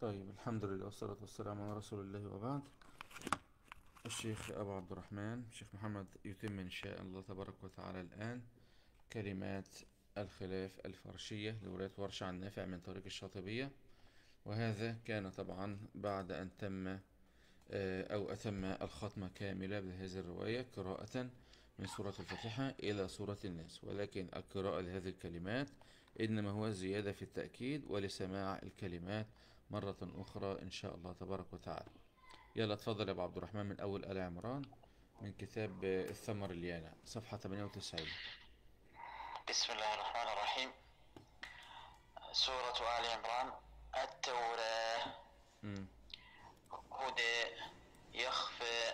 طيب الحمد لله والصلاة والسلام على رسول الله وبعد الشيخ أبو عبد الرحمن الشيخ محمد يتم إن شاء الله تبارك وتعالى الآن كلمات الخلاف الفرشية لرواية ورش عن نافع من طريق الشاطبية وهذا كان طبعا بعد أن تم آه، أو أتم الختمة كاملة بهذه الرواية قراءة من سورة الفاتحة إلى سورة الناس ولكن القراءة لهذه الكلمات إنما هو زيادة في التأكيد ولسماع الكلمات مرة أخرى إن شاء الله تبارك وتعالى يلا اتفضل يا أبو عبد الرحمن من أول آل عمران من كتاب آه، الثمر اليانع صفحة 98 بسم الله الرحمن الرحيم سورة آل عمران التوراة مم. هدى يخفى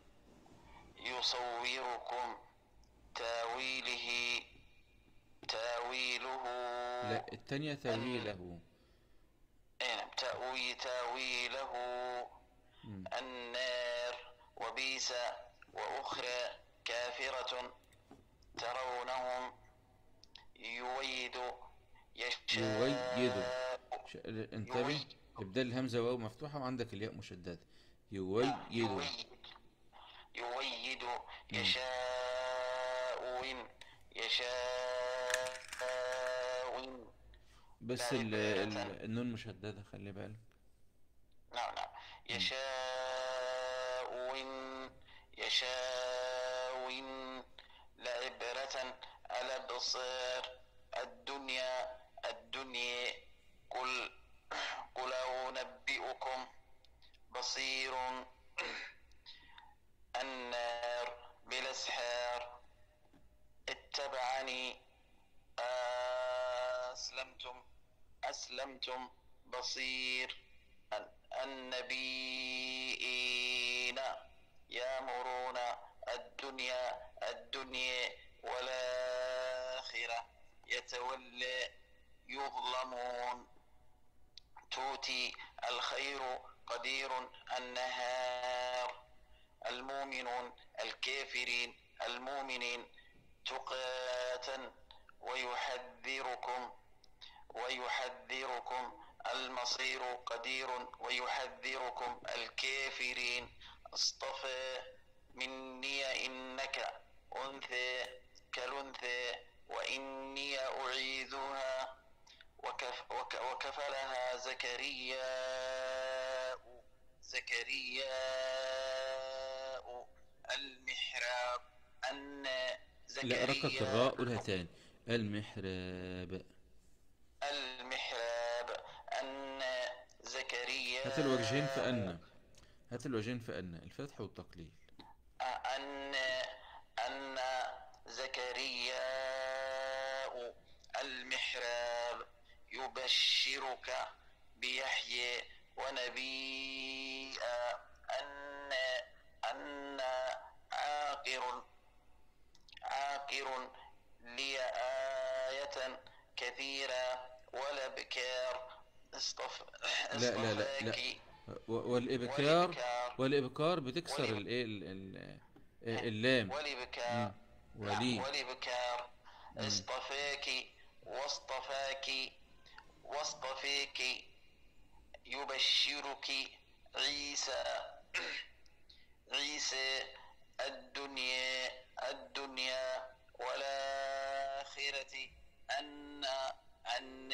يصوركم تاويله تاويله لا التانية تأويله إيه نعم تأوي تاويله مم. النار وبيس وأخرى كافرة ترونهم يويد يشاء يويد ش- انتبه يويد. ابدال الهمزة واو مفتوحة وعندك الياء مشددة يويد يويد يويد يشاء وين يشاء وين بس لا، ال لا، ال لا. النون مشددة خلي بالك نعم نعم يشاء وين يشاء وين لعبرة على بصير الدنيا الدنيا قل قل أنبئكم بصير النار بالأسحار اتبعني أسلمتم أسلمتم بصير ال- النبيين يأمرون الدنيا الدنيا والآخرة يتولى يظلمون توتي الخير قدير النهار المؤمنون الكافرين المؤمنين تقاتا ويحذركم ويحذركم المصير قدير ويحذركم الكافرين اصطفى مني إنك أنثى كالأنثى وإني أعيذها وكف وك وكفلها زكريا زكريا المحراب أن لا زكريا رقق الراء قولها تاني المحراب المحراب أن زكريا هات الوجهين في أن هات الوجهين في أن الفتح والتقليل أن أن زكريا المحراب يبشرك بيحيى ونبيا أن أن عاقر عاقر لي آية كثيرة والأبكار اصطف لا لا لا لا اصطفاك و- والإبكار والإبكار. والإبكار بتكسر والإب- الإيه ال- ال- اللام والإبكار مم. ولي. نعم، والإبكار اصطفاك واصطفاك واصطفيك يبشرك عيسى عيسى الدنيا الدنيا والآخرة أن أن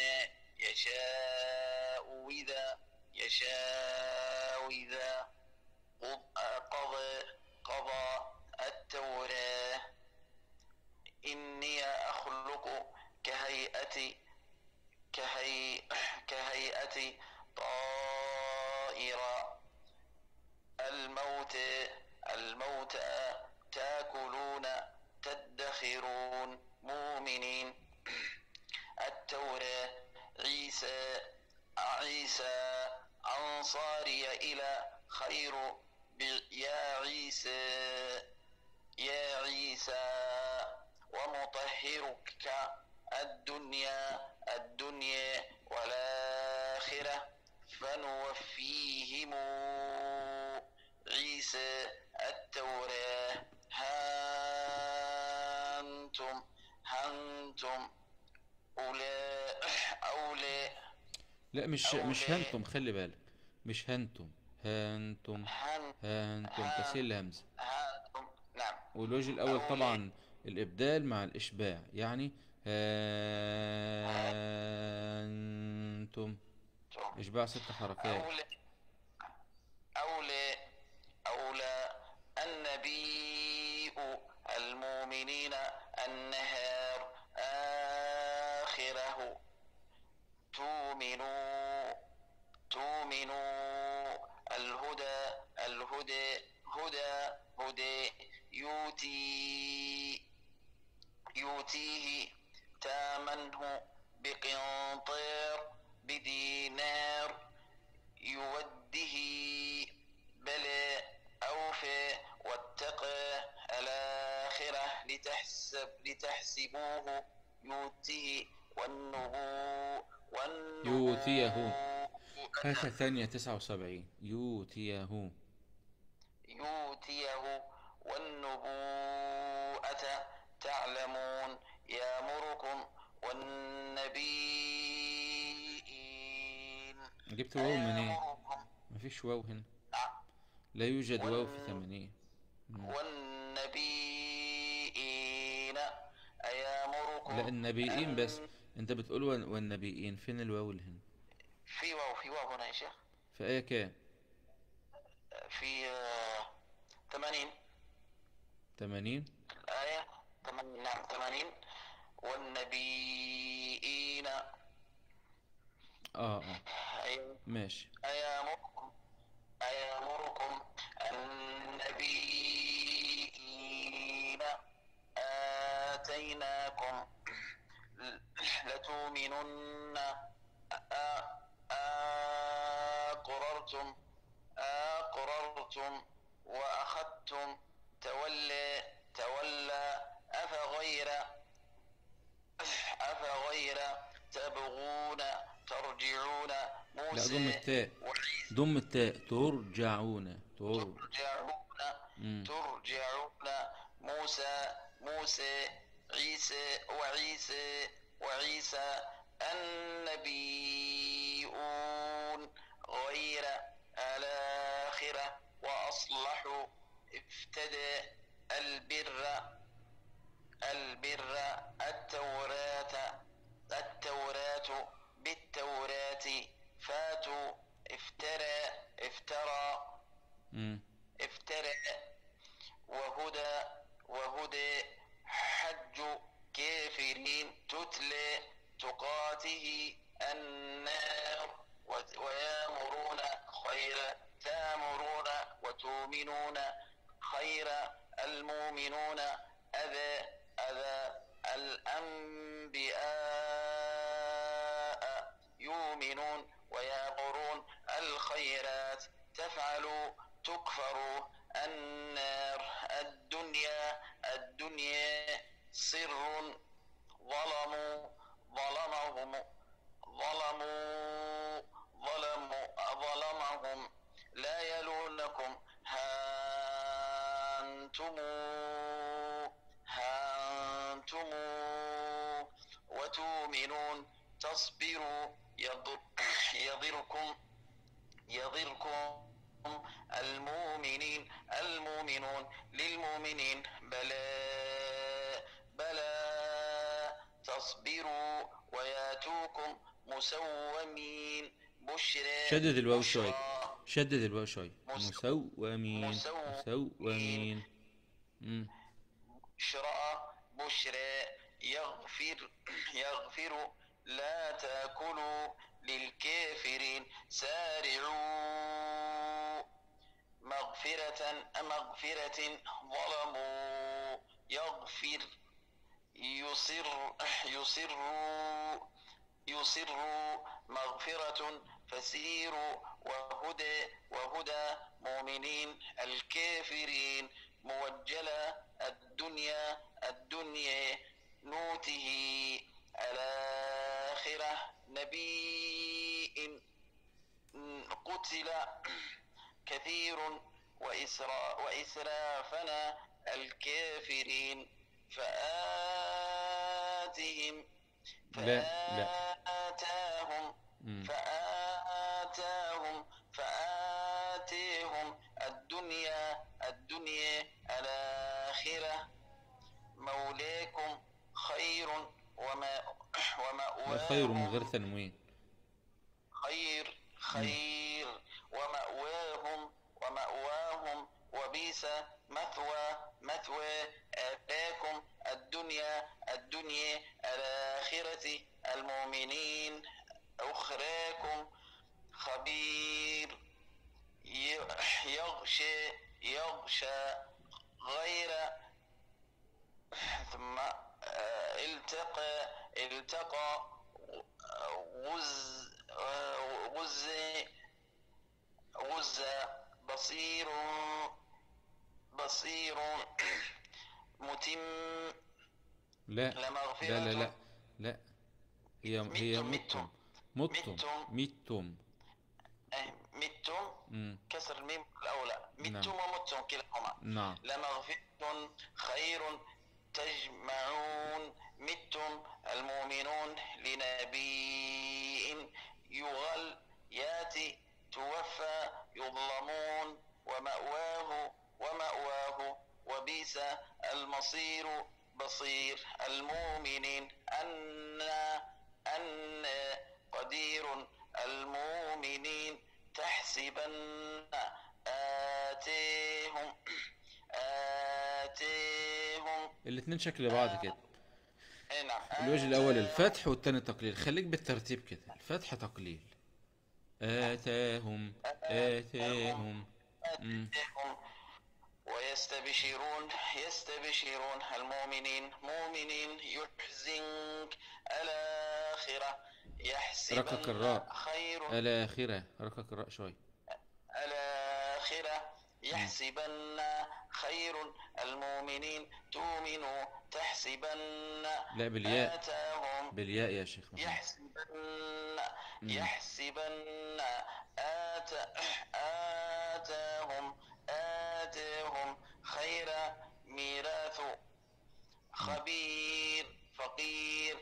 يشاء إذا يشاء إذا قض- قضى قضى التوراة إني أخلق كهيئة كهي كهيئة طائرة الموت الموت تاكلون تدخرون مؤمنين التوراة عيسى عيسى أنصاري إلى خير ب- يا عيسى يا عيسى ومطهرك الدنيا الدنيا والآخرة فنوفيهم عيسى التوراة هانتم هانتم أولى أولى لا مش أو مش لا. هانتم خلي بالك مش هنتم هنتم هن هنتم هن- تسهيل الهمزة هانتم نعم والوجه الأول أولي. طبعا الإبدال مع الإشباع يعني هانتم توم. إشباع ست حركات أولى أولى أولى النبي المؤمنين النهار آخره تؤمنوا تؤمنوا الهدى الهدى هدى هدى يؤتي يؤتيه تامنه بقنطير بدينار يوده بلى أوفى واتقى الآخرة لتحسب لتحسبوه يؤتيه والنبو والنبو يؤتيه. هاتها الثانية تسعة وسبعين يؤتيه يؤتيه والنبوءة تعلمون يأمركم والنبيين جبت واو منين يأمركم مفيش واو هنا لا يوجد واو في ثمانية مم. والنبيين أيامركم لا النبيين أن- بس انت بتقول ون- والنبيين فين الواو اللي هنا في واو في واو هنا يا شيخ في آية كام في آه، 80 تمانين الآية 80 نعم 80 والنبيين اه اه أي- ماشي أيامركم أيامركم النبيين آتيناكم لتؤمنن أ- أقررتم أقررتم وأخذتم تولى تولى أفغير أفغير تبغون ترجعون لا موسى ضم التاء وعيسى ضم التاء ترجعون تر ترجعون مم. ترجعون موسى موسى عيسى وعيسى وعيسى النبيون غير الآخرة وأصلحوا افتدى البر البر التوراة التوراة بالتوراة فاتوا افترى افترى مم. افترى وهدى وهدى حج كافرين تتلى تقاته النار وت- ويامرون خيرا تامرون وتؤمنون خيرا المؤمنون أذى أذى الأنبياء يؤمنون ويأمرون الخيرات تفعلوا تكفروا النار الدنيا الدنيا سر ظلموا ظلمهم ظلموا ظلموا ظلمهم لا يلونكم هانتم هانتم وتؤمنون تصبروا يضر يضركم يضركم المؤمنين المؤمنون للمؤمنين بلى بلى تصبروا وياتوكم مسومين بشرى شدد الواو بشرى شوي شدد الواو شوي مس- مسومين مسومين. مسومين مم. بشرى بشرى يغفر يغفر لا تاكلوا للكافرين سارعوا مغفرة مغفرة ظلموا يغفر يصر يصر يصر مغفرة فسيروا وهدى وهدى مؤمنين الكافرين موجلة الدنيا الدنيا نوته الآخرة نبي قتل كثير وإسرا وإسرافنا الكافرين فآتهم لا لا فآتاهم مم. فآتاهم مولاكم خير وما لا خير من ومأواهم غير تنوين خير خير ومأواهم ومأواهم وبئس مثوى مثوى آتاكم الدنيا الدنيا الآخرة المؤمنين أخراكم خبير ي- يغشى يغشى غير ثم آه، التقى التقى غز آه، غز غز بصير بصير متم لا لمغفرة لا لا لا لا هي هي متم- متم متم. متم متم آه، متم مم. كسر الميم الأولى نعم. متم ومتم كلاهما نعم لمغفرة خير تجمعون متم المؤمنون لنبي يغل ياتي توفى يظلمون ومأواه ومأواه وبئس المصير بصير المؤمنين أن أن قدير المؤمنين تحسبن آتيهم آتيهم الاتنين شكل بعض كده إيه نعم الوجه الأول الفتح والتاني تقليل خليك بالترتيب كده الفتح تقليل آتاهم آتاهم مم. آتيهم ويستبشرون يستبشرون المؤمنين مؤمنين يحزنك الآخرة ركك الراء. يحسبن خير الآخرة ركك الراء شوي الآخرة يحسبن خير المؤمنين تؤمنوا تحسبن لا بالياء آتاهم بالياء يا شيخ محمد يحسبن مم. يحسبن آت آتاهم آتاهم خير ميراث خبير فقير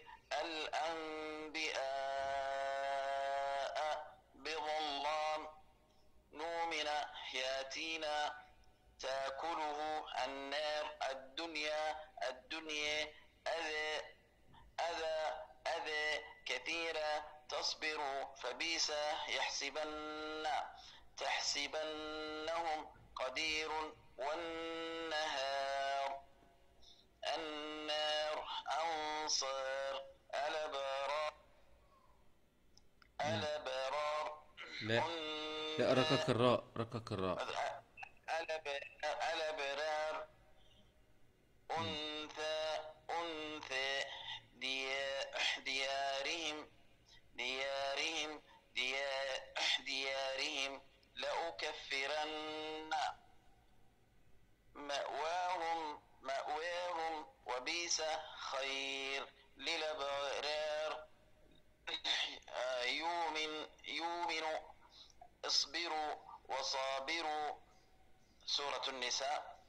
الأنبياء بظلام نؤمن ياتينا تاكله النار الدنيا الدنيا أذى أذى أذى كثيرا تصبر فبئس يحسبن تحسبنهم قدير والنهار النار أنصار الأبرار الأبرار لا لا ركك الراء ركك الراء الأبرار أنثى أنثى ديا- ديارهم ديارهم ديا- ديارهم لأكفرن مأواهم مأواهم وبئس خير للأبرار يؤمن يؤمن اصبروا وصابروا سورة النساء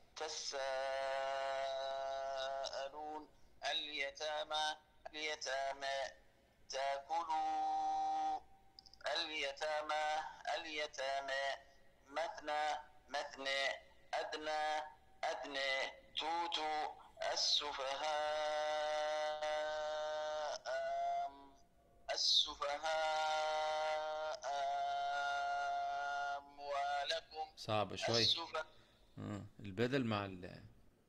تساءلون اليتامى اليتامى تاكلوا اليتامى اليتامى مثنى مثنى أدنى أدنى توتوا السفهاء السفهاء أموالكم صعب شوي السفهاء آه. البدل مع ال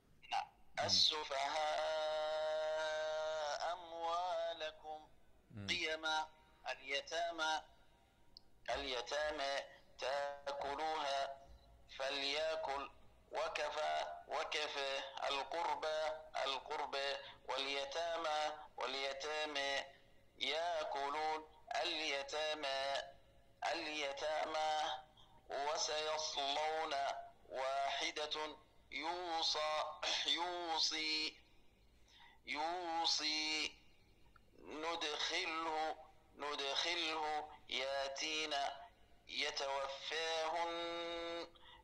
السفهاء أموالكم مم. قيما اليتامى اليتامى تاكلوها فليأكل وكفى وكفى القربى القربى واليتامى واليتامى ياكلون اليتامى اليتامى وسيصلون واحدة يوصى يوصي يوصي ندخله ندخله ياتينا يتوفاهن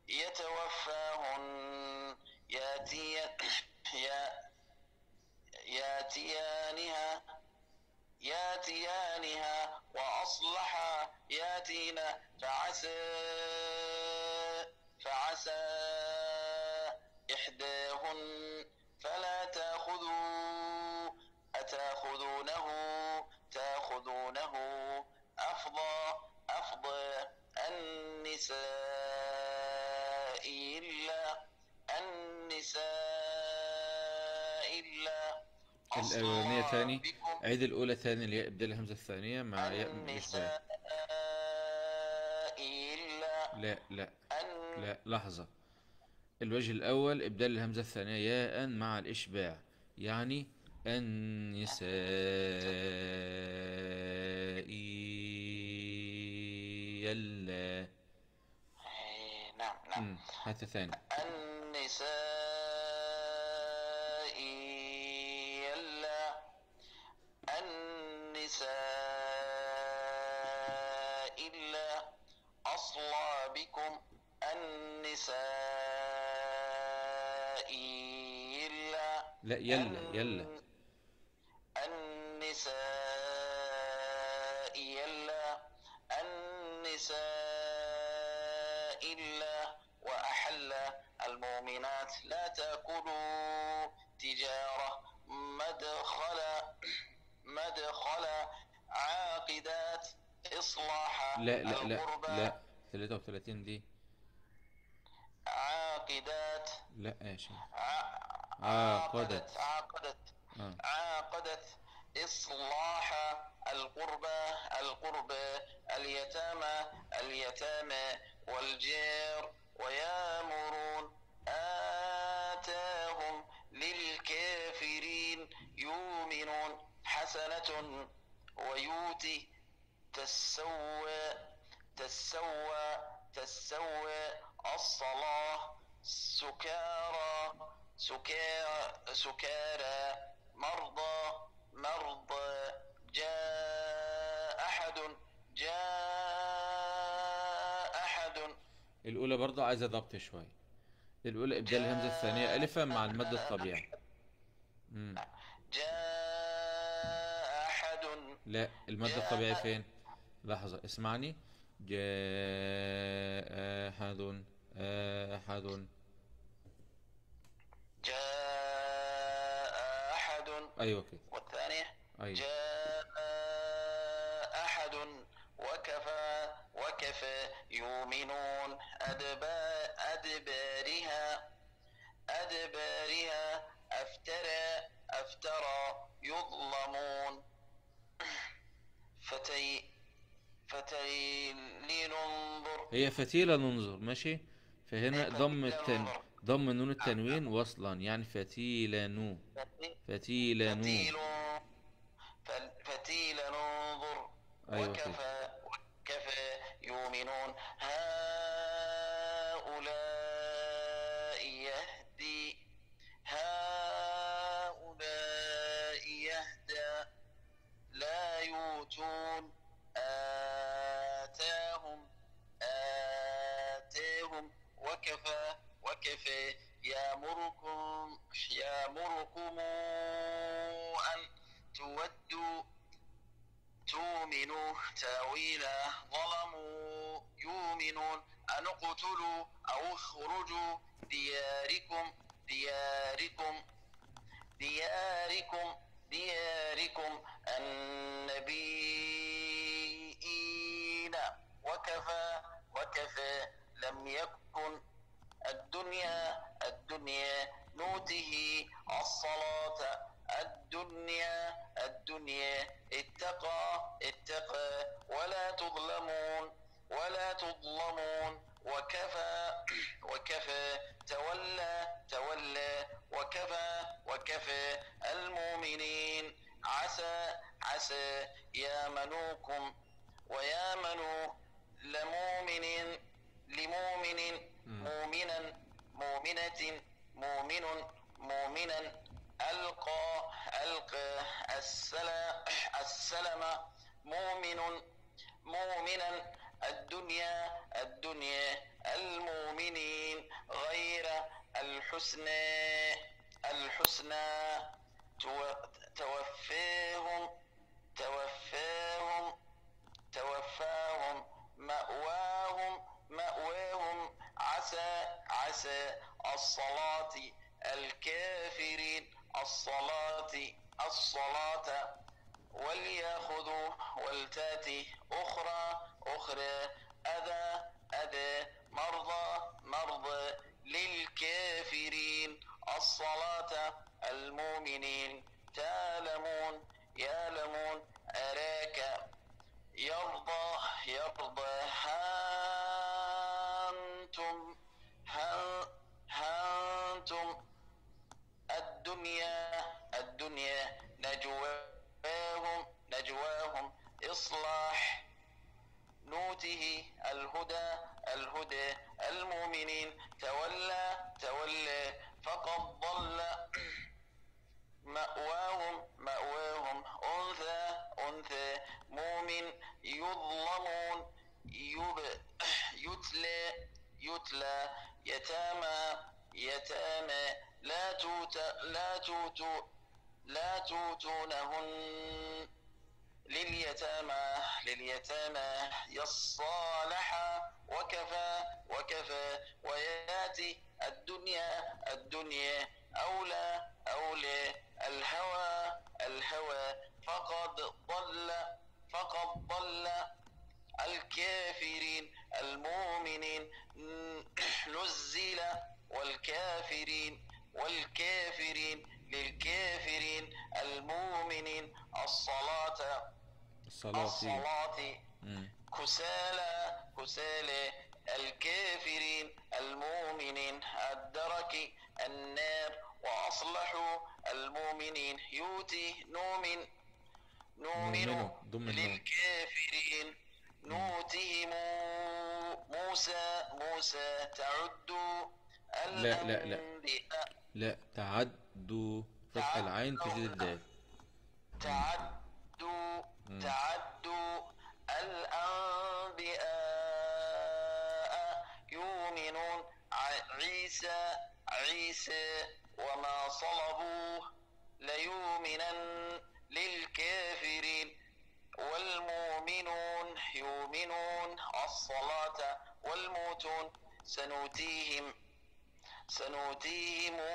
يتوفاهن ياتي يا ياتيانها ياتيانها وأصلح ياتينا فعسى فعسى إحداهن فلا تأخذ أفضى أفضى النساء إلا النساء إلا الأولانية أصلها تاني بكم عيد الأولى تاني اللي هي إبدال الهمزة الثانية مع ياء من الإشباه النساء إلا لا لا أن لا لحظة الوجه الأول إبدال الهمزة الثانية ياء مع الإشباع يعني النساء يلا إيه، نعم نعم أمم، هات ثاني النساء إلا النساء إلا أصلابكم النساء إلا لا يلا يلا النساء يلا النساء إلا وأحل المؤمنات لا تأكلوا تجارة مدخل مدخل عاقدات إصلاح لا لا لا القربى لا 33 دي عاقدات لا يا شيخ ع- عاقدت. عاقدت آه. عاقدت إصلاح القربى القربى اليتامى اليتامى والجير ويامرون آتاهم للكافرين يؤمنون حسنة ويؤتي تسوى تسوى تسوى الصلاة سكارى سكارى سكارى مرضى مرضى جاء أحد جاء أحد الأولى برضه عايزة ضبط شوية الأولى إبدال الهمزة الثانية ألفا مع المد الطبيعي مم. جاء أحد لا المد الطبيعي فين لحظة اسمعني جاء أحد أحد جاء أحد أيوة كده والثانية أيوة جاء أحد وكفى وكفى يؤمنون أدبا أدبارها أدبارها أفترى أفترى يظلمون فتي فتي لننظر هي فتيلة ننظر ماشي فهنا ضم التن ضم نون التنوين وصلا يعني فتيلة نو فتيلة نو فتيل فل- فتيل ننظر أيوة كده وكفى وكفى يؤمنون هؤلاء يهدي هؤلاء يهدى لا يؤتون آتاهم آتاهم وكفى وكفى يأمركم يأمركم أن تودوا تؤمنوا تاويلا ظلموا يؤمنون أن اقتلوا أو اخرجوا دياركم دياركم دياركم دياركم النبيين وكفى وكفى لم يكن الدنيا الدنيا نوته الصلاة الدنيا الدنيا اتقى اتقى ولا تظلمون ولا تظلمون وكفى وكفى تولى تولى وكفى وكفى المؤمنين عسى عسى يامنوكم ويامنوا لمؤمن لمؤمن مم. مؤمنا مؤمنة مؤمن مؤمنا ألقى ألقى السلام السلام مؤمن مؤمنا الدنيا الدنيا المؤمنين غير الحسنى الحسنى تو- توفيهم توفاهم توفاهم مأواهم مأواهم عسى عسى الصلاة الكافرين الصلاة الصلاة وليأخذوا ولتاتي أخرى أخرى أذى أذى مرضى مرضى للكافرين الصلاة المؤمنين تعلمون يعلمون أراك يرضى يرضى هانتم هن هانتم الدنيا الدنيا نجواهم نجواهم إصلاح نوته الهدى الهدى المؤمنين تولى تولى فقد ضل مأواهم مأواهم أنثى أنثى مؤمن يظلمون يب يتلى يتلى يتامى يتامى لا توت لا توتوا لا توتونهن لليتامى لليتامى يصالح وكفى وكفى وياتي الدنيا الدنيا أولى أولى الهوى الهوى فقد ضل فقد ضل الكافرين المؤمنين نزل والكافرين والكافرين للكافرين المؤمنين الصلاة الصلاة الصلاة مم. كسالى كسالى الكافرين المؤمنين الدرك النار وأصلحوا المؤمنين يؤتي نؤمن نؤمن نؤمن ضم النون. للكافرين نؤتهم موسى موسى تعد لا، لا، لا. الأنبياء لا تعدوا فتح العين في جد الدال تعدوا مم. تعدوا الأنبياء يؤمنون ع- عيسى عيسى وما صلبوه ليؤمنن للكافرين والمؤمنون يؤمنون الصلاة والموتون سنؤتيهم سنؤتيهم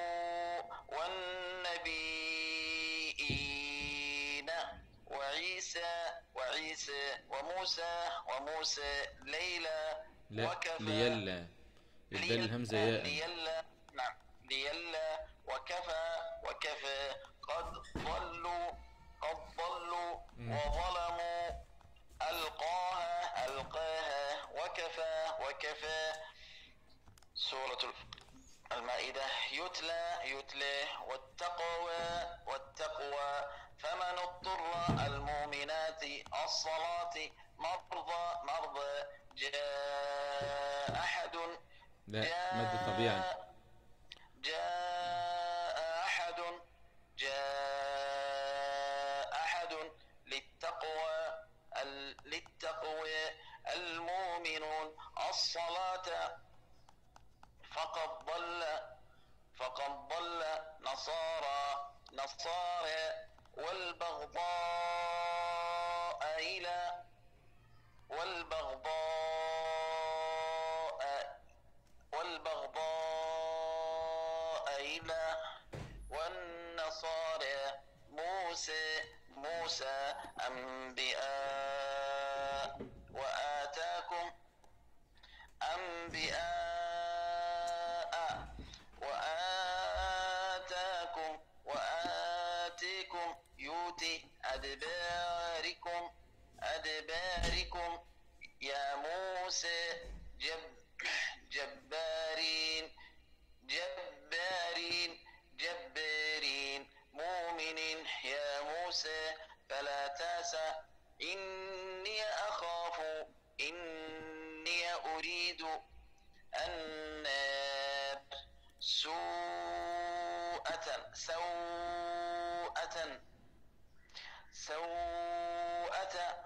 والنبيين وعيسى وعيسى وموسى وموسى ليلى لا وكفى ليلا الدال ليل- الهمزة آه، ياء ليلا نعم ليلا وكفى وكفى قد ضلوا قد ضلوا مم. وظلموا ألقاها ألقاها وكفى وكفى سورة المائدة يتلى يتلى والتقوى والتقوى فمن اضطر المؤمنات الصلاة مرضى مرضى جاء أحد لا مد طبيعي جاء أحد جاء أحد للتقوى ال- للتقوى المؤمنون الصلاة فقد ضل فقد ضل نصارى نصارى والبغضاء إلى والبغضاء والبغضاء إلى والنصارى موسى موسى أنبياء وآتاكم أنبياء وآتاكم وآتيكم يؤتي أدباركم أدباركم يا موسى جب جبارين جبارين جبارين مؤمنين يا موسى فلا تاسى إني أخاف إني أريد النار سوءة سوءة سوءة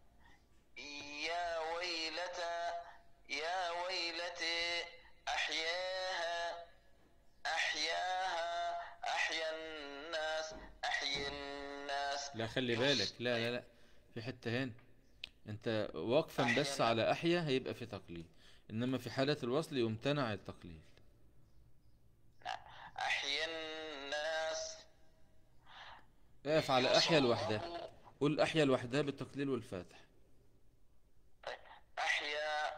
يا ويلتى يا ويلتي أحياها أحياها أحيا الناس أحيا الناس لا خلي بالك لا لا لا في حتة هنا انت وقفا بس أحيانا. على احيا هيبقى في تقليل انما في حالة الوصل يمتنع التقليل أحيا الناس اقف على أحيا لوحدها قول أحيا لوحدها بالتقليل والفتح أحيا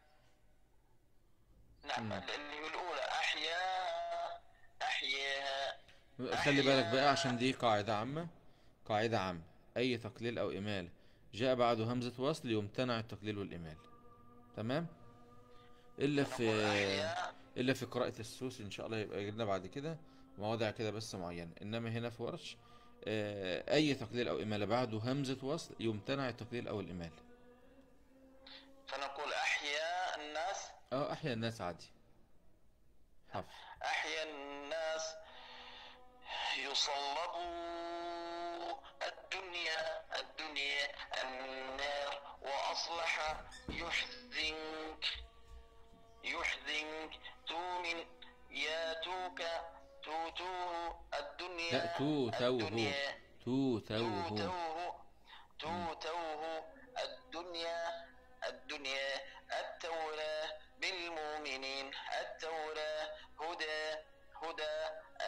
نعم مم. اللي هو الأولى أحيا أحياها خلي بالك بقى عشان دي قاعدة عامة قاعدة عامة أي تقليل أو إمالة جاء بعده همزة وصل يمتنع التقليل والإمالة تمام إلا نقول في أحيا إلا في قراءة السوس إن شاء الله يبقى جبنا بعد كده مواضع كده بس معينة إنما هنا في ورش آه، أي تقليل أو إمالة بعده همزة وصل يمتنع التقليل أو الإمالة فنقول أحيا الناس أه أحيا الناس عادي حفظ أحيا الناس يصلبوا الدنيا الدنيا النار وأصلح يحزنك يحزنك تؤمن ياتوك توتوه الدنيا لا تو توه الدنيا تو توه توتوه توتوه الدنيا الدنيا التوراة بالمؤمنين التوراة هدى هدى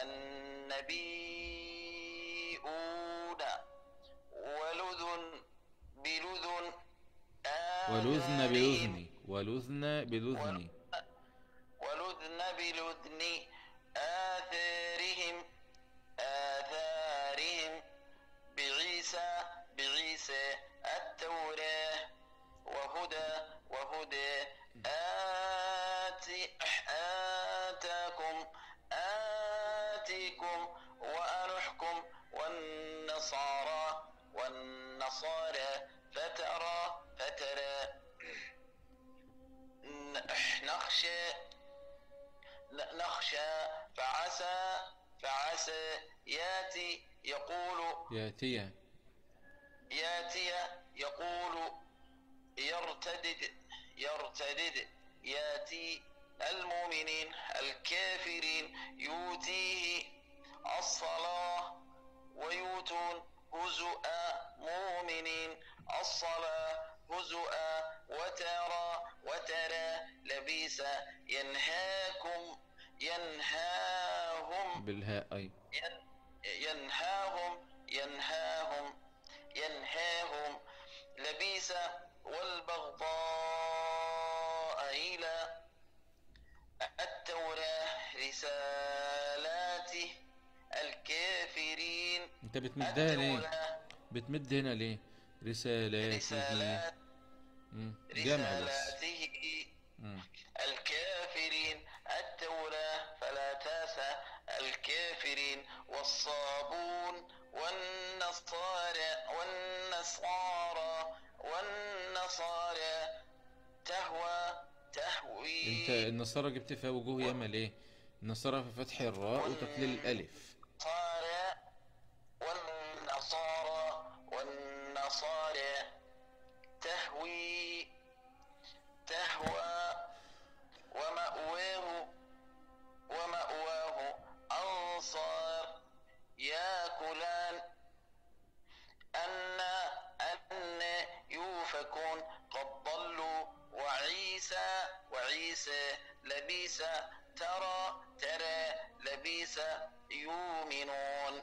النبيون ولذن بلذن ولذن آذانهم بلذني ولذن بلذني ولذن بلذن آثارهم آثارهم بعيسى بعيسى التوراة وهدى وهدى آت آتاكم آتيكم وأنحكم والنصارى والنصارى فترى فترى ن- نخشى ن- نخشى فعسى فعسى ياتي يقول ياتي ياتي يقول يرتدد يرتدد ياتي المؤمنين الكافرين يؤتيه الصلاة ويؤتون هزؤا مؤمنين الصلاة هزؤا وترى وترى لبيس ينهاكم ينهاهم بالهاء أي ين- ينهاهم ينهاهم ينهاهم لبيس والبغضاء إلى التوراة رسالات الكافرين أنت بتمدها ليه التوراة بتمد هنا ليه رسالاته رسالات مم. جمع بس رسالاته مم. الكافرين التوراة فلا تاسى الكافرين والصابون والنصارى والنصارى والنصارى تهوى تهوي أنت النصارى جبت فيها وجوه ياما ليه النصارى في فتح الراء وتقليل الألف والنصارى والنصارى والنصارى تهوي تهوى ومأواه ومأواه أنصار ياكلان أن أن يوفكون قد ضلوا وعيسى وعيسى لبيس ترى ترى لبيس يؤمنون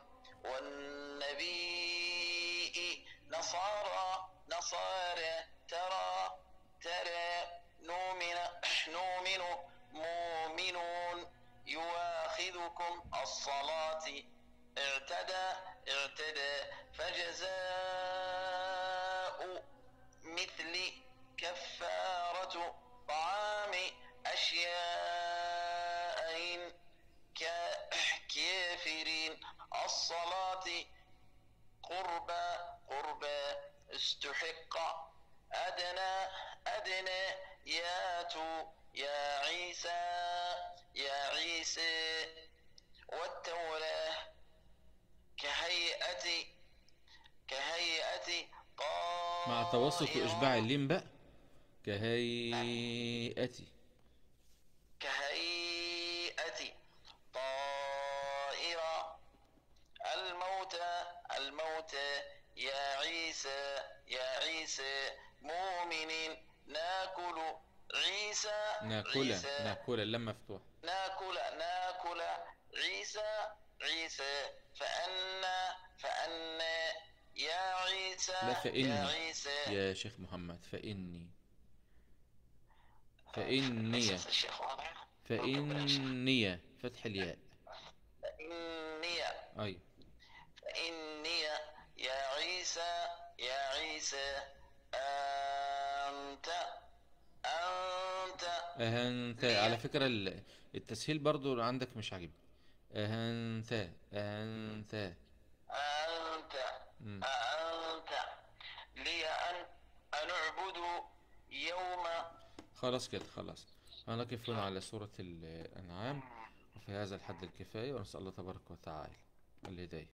والنبي نصارى نصارى ترى ترى نؤمن نؤمن مؤمنون يواخذكم الصلاة اعتدى اعتدى فجزاء مثل كفارة طعام أشياء كافرين الصلاة قربى قربى استحق أدنى أدنى ياتوا يا عيسى يا عيسى والتوراة كهيئة كهيئة طائر مع توسط وإشباع اللين بقى كهيئة كهيئة طائرة الموتى الموتى يا عيسى يا عيسى مؤمنين ناكل عيسى ناكلة عيسى ناكلة اللام مفتوح ناكل ناكل عيسى عيسى فأنا فأنا يا عيسى لا فإني. يا عيسى يا شيخ محمد فإني فإني بس الشيخ واضح فإني فتح الياء فإني أي فإني يا عيسى يا عيسى أنت أنت أهنت ليه؟ على فكرة ال- التسهيل برضو عندك مش عاجبني أهنت أنت أنت مم. أنت لي أن أن أعبد يوم خلاص كده خلاص هنقف هنا على سورة الأنعام وفي هذا الحد الكفاية ونسأل الله تبارك وتعالى الهداية